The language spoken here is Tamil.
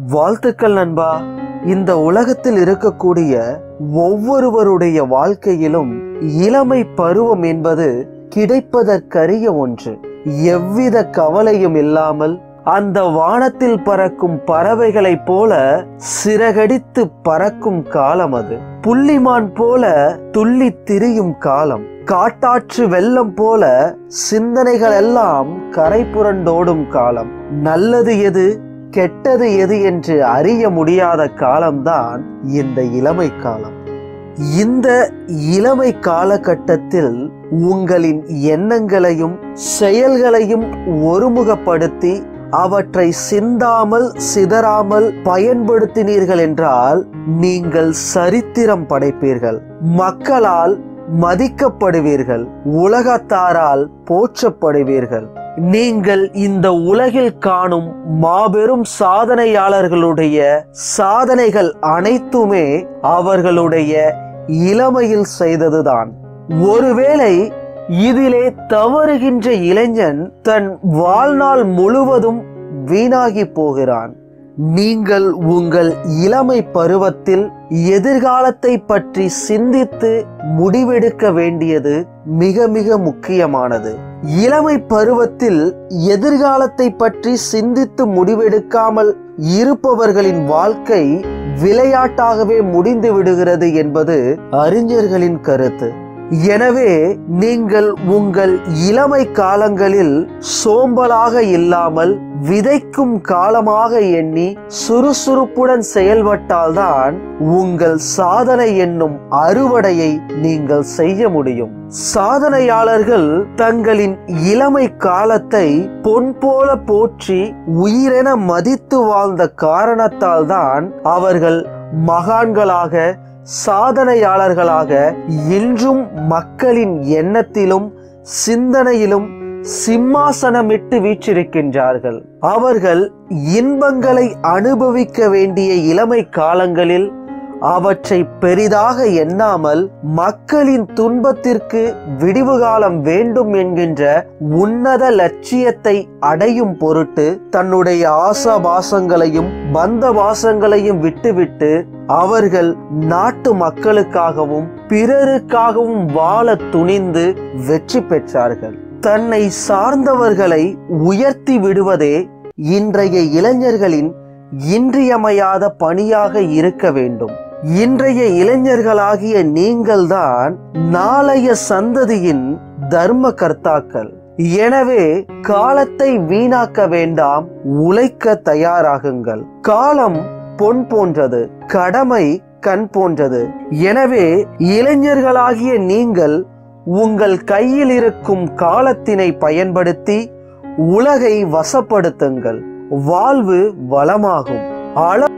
வாழ்த்துக்கள் நண்பா இந்த உலகத்தில் இருக்கக்கூடிய ஒவ்வொருவருடைய வாழ்க்கையிலும் இளமை பருவம் என்பது கிடைப்பதற்கரிய ஒன்று எவ்வித கவலையும் இல்லாமல் அந்த வானத்தில் பறக்கும் பறவைகளைப் போல சிறகடித்து பறக்கும் காலம் அது புள்ளிமான் போல துள்ளி திரியும் காலம் காட்டாற்று வெள்ளம் போல சிந்தனைகள் எல்லாம் கரை புரண்டோடும் காலம் நல்லது எது கெட்டது எது என்று அறிய முடியாத காலம்தான் இந்த இளமை காலம் இந்த இளமை காலகட்டத்தில் உங்களின் எண்ணங்களையும் செயல்களையும் ஒருமுகப்படுத்தி அவற்றை சிந்தாமல் சிதறாமல் பயன்படுத்தினீர்கள் என்றால் நீங்கள் சரித்திரம் படைப்பீர்கள் மக்களால் மதிக்கப்படுவீர்கள் உலகத்தாரால் போற்றப்படுவீர்கள் நீங்கள் இந்த உலகில் காணும் மாபெரும் சாதனையாளர்களுடைய சாதனைகள் அனைத்துமே அவர்களுடைய இளமையில் செய்ததுதான் ஒருவேளை இதிலே தவறுகின்ற இளைஞன் தன் வாழ்நாள் முழுவதும் வீணாகி போகிறான் நீங்கள் உங்கள் இளமை பருவத்தில் எதிர்காலத்தை பற்றி சிந்தித்து முடிவெடுக்க வேண்டியது மிக மிக முக்கியமானது இளமை பருவத்தில் எதிர்காலத்தை பற்றி சிந்தித்து முடிவெடுக்காமல் இருப்பவர்களின் வாழ்க்கை விளையாட்டாகவே முடிந்து விடுகிறது என்பது அறிஞர்களின் கருத்து எனவே நீங்கள் உங்கள் இளமை காலங்களில் சோம்பலாக இல்லாமல் விதைக்கும் காலமாக எண்ணி சுறுசுறுப்புடன் செயல்பட்டால்தான் உங்கள் சாதனை என்னும் அறுவடையை நீங்கள் செய்ய முடியும் சாதனையாளர்கள் தங்களின் இளமை காலத்தை பொன் போல போற்றி உயிரென மதித்து வாழ்ந்த காரணத்தால் தான் அவர்கள் மகான்களாக சாதனையாளர்களாக இன்றும் மக்களின் எண்ணத்திலும் சிந்தனையிலும் சிம்மாசனமிட்டு வீற்றிருக்கின்றார்கள் அவர்கள் இன்பங்களை அனுபவிக்க வேண்டிய இளமை காலங்களில் அவற்றை பெரிதாக எண்ணாமல் மக்களின் துன்பத்திற்கு விடிவு காலம் வேண்டும் என்கின்ற உன்னத லட்சியத்தை அடையும் பொருட்டு தன்னுடைய ஆசாபாசங்களையும் பந்த வாசங்களையும் விட்டுவிட்டு அவர்கள் நாட்டு மக்களுக்காகவும் பிறருக்காகவும் வாழ துணிந்து வெற்றி பெற்றார்கள் தன்னை சார்ந்தவர்களை உயர்த்தி விடுவதே இன்றைய இளைஞர்களின் இன்றியமையாத பணியாக இருக்க வேண்டும் இன்றைய இளைஞர்களாகிய நீங்கள்தான் நாளைய சந்ததியின் தர்ம கர்த்தாக்கள் எனவே காலத்தை வீணாக்க வேண்டாம் உழைக்க தயாராகுங்கள் காலம் பொன் போன்றது கடமை கண் போன்றது எனவே இளைஞர்களாகிய நீங்கள் உங்கள் கையில் இருக்கும் காலத்தினை பயன்படுத்தி உலகை வசப்படுத்துங்கள் வாழ்வு வளமாகும் அள